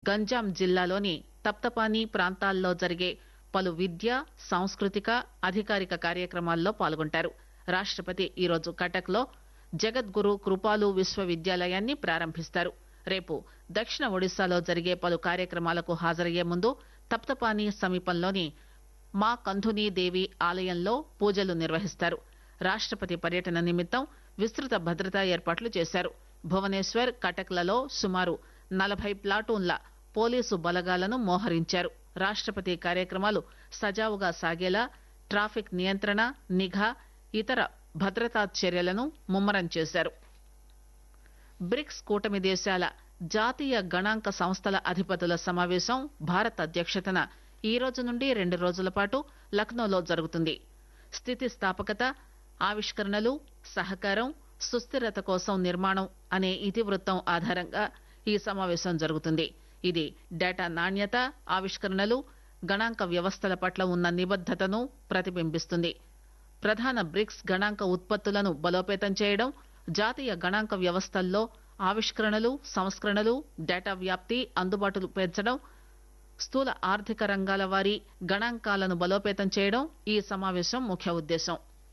గంజాం జిల్లాలోని తప్తపానీ ప్రాంతాల్లో జరిగే పలు విద్య సాంస్కృతిక అధికారిక కార్యక్రమాల్లో పాల్గొంటారు రాష్టపతి ఈరోజు కటక్ లో జగద్గురు కృపాలు విశ్వవిద్యాలయాన్ని ప్రారంభిస్తారు రేపు దక్షిణ ఒడిశాలో జరిగే పలు కార్యక్రమాలకు హాజరయ్యే ముందు తప్తపానీ సమీపంలోని మా కంధునీ దేవి ఆలయంలో పూజలు నిర్వహిస్తారు రాష్టపతి పర్యటన నిమిత్తం విస్తృత భద్రతా ఏర్పాట్లు చేశారు భువనేశ్వర్ కటక్లలో సుమారు నలభై ప్లాటూన్ల పోలీసు బలగాలను మోహరించారు రాష్టపతి కార్యక్రమాలు సజావుగా సాగేలా ట్రాఫిక్ నియంత్రణ నిఘా ఇతర భద్రతా చర్యలను ముమ్మరం చేశారు బ్రిక్స్ కూటమి దేశాల జాతీయ గణాంక సంస్థల అధిపతుల సమావేశం భారత్ అధ్యక్షతన ఈ రోజు నుండి రెండు రోజుల పాటు లక్నోలో జరుగుతుంది స్థితిస్థాపకత ఆవిష్కరణలు సహకారం సుస్థిరత కోసం నిర్మాణం అనే ఇతివృత్తం ఆధారంగా ఈ సమావేశం జరుగుతుంది ఇది డేటా నాణ్యత ఆవిష్కరణలు గణాంక వ్యవస్థల పట్ల ఉన్న నిబద్దతను ప్రతిబింబిస్తుంది ప్రధాన బ్రిక్స్ గణాంక ఉత్పత్తులను బలోపేతం చేయడం జాతీయ గణాంక వ్యవస్థల్లో ఆవిష్కరణలు సంస్కరణలు డేటా వ్యాప్తి అందుబాటులు పెంచడం స్థూల ఆర్థిక రంగాల వారి గణాంకాలను బలోపేతం చేయడం ఈ సమావేశం ముఖ్య ఉద్దేశం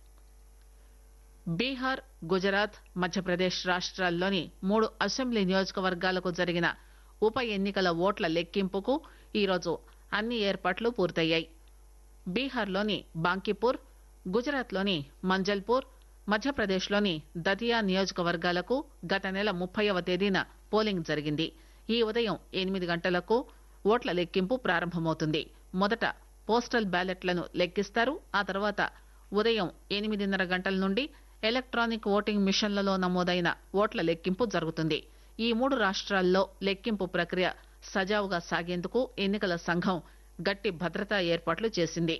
బీహార్ గుజరాత్ మధ్యప్రదేశ్ రాష్ట్రాల్లోని మూడు అసెంబ్లీ నియోజకవర్గాలకు జరిగిన ఉప ఎన్నికల ఓట్ల లెక్కింపుకు ఈరోజు అన్ని ఏర్పాట్లు పూర్తయ్యాయి బీహార్లోని బాంకీపూర్ గుజరాత్లోని మంజల్పూర్ మధ్యప్రదేశ్లోని దతియా నియోజకవర్గాలకు గత నెల ముప్పైవ తేదీన పోలింగ్ జరిగింది ఈ ఉదయం ఎనిమిది గంటలకు ఓట్ల లెక్కింపు ప్రారంభమవుతుంది మొదట పోస్టల్ బ్యాలెట్లను లెక్కిస్తారు ఆ తర్వాత ఉదయం ఎనిమిదిన్నర గంటల నుండి ఎలక్ట్రానిక్ ఓటింగ్ మిషన్లలో నమోదైన ఓట్ల లెక్కింపు జరుగుతుంది ఈ మూడు రాష్ట్రాల్లో లెక్కింపు ప్రక్రియ సజావుగా సాగేందుకు ఎన్నికల సంఘం గట్టి భద్రతా ఏర్పాట్లు చేసింది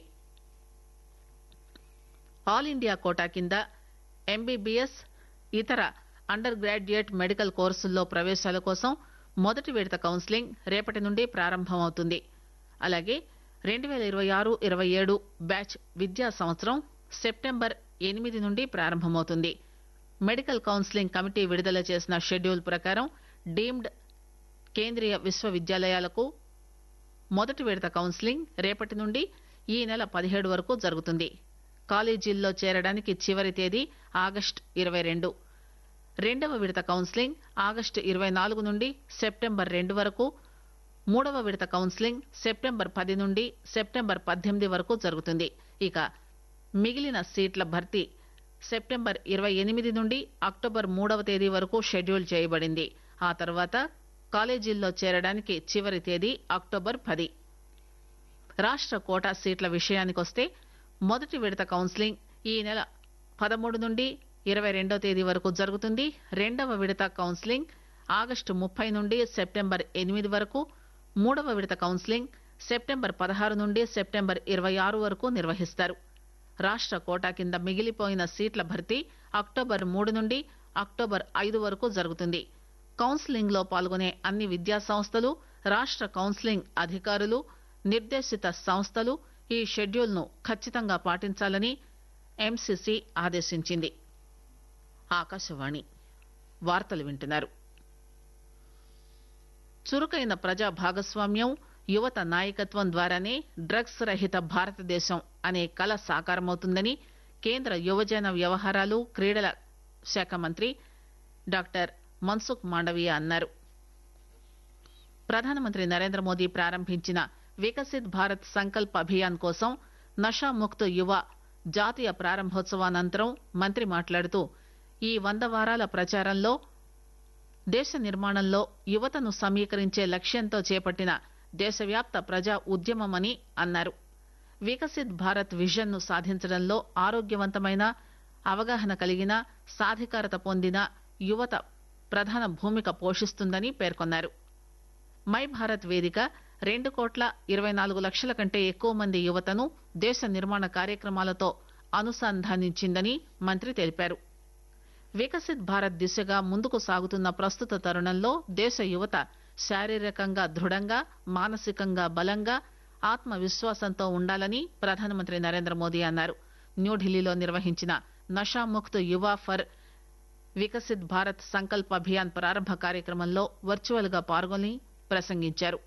ఆల్ ఇండియా కోటా కింద ఎంబీబీఎస్ ఇతర అండర్ గ్రాడ్యుయేట్ మెడికల్ కోర్సుల్లో ప్రవేశాల కోసం మొదటి విడత కౌన్సిలింగ్ రేపటి నుండి ప్రారంభమవుతుంది అలాగే రెండు పేల ఇరవై ఆరు ఇరవై ఏడు బ్యాచ్ విద్యా సంవత్సరం సెప్టెంబర్ ఎనిమిది నుండి ప్రారంభమవుతుంది మెడికల్ కౌన్సిలింగ్ కమిటీ విడుదల చేసిన షెడ్యూల్ ప్రకారం డీమ్డ్ కేంద్రీయ విశ్వవిద్యాలయాలకు మొదటి విడత కౌన్సిలింగ్ రేపటి నుండి ఈ నెల పదిహేడు వరకు జరుగుతుంది కాలేజీల్లో చేరడానికి చివరి తేదీ ఆగస్టు ఇరవై రెండు రెండవ విడత కౌన్సిలింగ్ ఆగస్టు ఇరవై నాలుగు నుండి సెప్టెంబర్ రెండు వరకు మూడవ విడత కౌన్సిలింగ్ సెప్టెంబర్ పది నుండి సెప్టెంబర్ పద్దెనిమిది వరకు జరుగుతుంది ఇక మిగిలిన సీట్ల భర్తీ సెప్టెంబర్ ఇరవై ఎనిమిది నుండి అక్టోబర్ మూడవ తేదీ వరకు షెడ్యూల్ చేయబడింది ఆ తర్వాత కాలేజీల్లో చేరడానికి చివరి తేదీ అక్టోబర్ పది రాష్ట్ర కోటా సీట్ల విషయానికొస్తే మొదటి విడత కౌన్సిలింగ్ ఈ నెల పదమూడు నుండి ఇరవై రెండో తేదీ వరకు జరుగుతుంది రెండవ విడత కౌన్సిలింగ్ ఆగస్టు ముప్పై నుండి సెప్టెంబర్ ఎనిమిది వరకు మూడవ విడత కౌన్సిలింగ్ సెప్టెంబర్ పదహారు నుండి సెప్టెంబర్ ఇరవై ఆరు వరకు నిర్వహిస్తారు రాష్ట్ర కోటా కింద మిగిలిపోయిన సీట్ల భర్తీ అక్టోబర్ మూడు నుండి అక్టోబర్ ఐదు వరకు జరుగుతుంది కౌన్సిలింగ్ లో పాల్గొనే అన్ని విద్యా సంస్థలు రాష్ట్ర కౌన్సిలింగ్ అధికారులు నిర్దేశిత సంస్థలు ఈ షెడ్యూల్ ను ఖచ్చితంగా పాటించాలని ఎంసీసీ ఆదేశించింది ఆకాశవాణి వార్తలు వింటున్నారు చురుకైన ప్రజా భాగస్వామ్యం యువత నాయకత్వం ద్వారానే డ్రగ్స్ రహిత భారతదేశం అనే కల సాకారమవుతుందని కేంద్ర యువజన వ్యవహారాలు క్రీడల శాఖ మంత్రి డాక్టర్ మన్సుఖ్ మాండవీయ అన్నారు ప్రధానమంత్రి నరేంద్ర మోదీ ప్రారంభించిన వికసిత్ భారత్ సంకల్ప్ అభియాన్ కోసం నషాముక్త్ యువ జాతీయ ప్రారంభోత్సవానంతరం మంత్రి మాట్లాడుతూ ఈ వంద వారాల ప్రచారంలో దేశ నిర్మాణంలో యువతను సమీకరించే లక్ష్యంతో చేపట్టిన దేశవ్యాప్త ప్రజా ఉద్యమమని అన్నారు వికసిత్ భారత్ విజన్ ను సాధించడంలో ఆరోగ్యవంతమైన అవగాహన కలిగిన సాధికారత పొందిన యువత ప్రధాన భూమిక పోషిస్తుందని పేర్కొన్నారు మై భారత్ వేదిక రెండు కోట్ల ఇరవై నాలుగు లక్షల కంటే ఎక్కువ మంది యువతను దేశ నిర్మాణ కార్యక్రమాలతో అనుసంధానించిందని మంత్రి తెలిపారు వికసిత్ భారత్ దిశగా ముందుకు సాగుతున్న ప్రస్తుత తరుణంలో దేశ యువత శారీరకంగా దృఢంగా మానసికంగా బలంగా ఆత్మవిశ్వాసంతో ఉండాలని ప్రధానమంత్రి నరేంద్ర మోదీ అన్నారు న్యూఢిల్లీలో నిర్వహించిన నషాముక్త్ యువ ఫర్ వికసిత్ భారత్ సంకల్ప్ అభియాన్ ప్రారంభ కార్యక్రమంలో వర్చువల్ గా పాల్గొని ప్రసంగించారు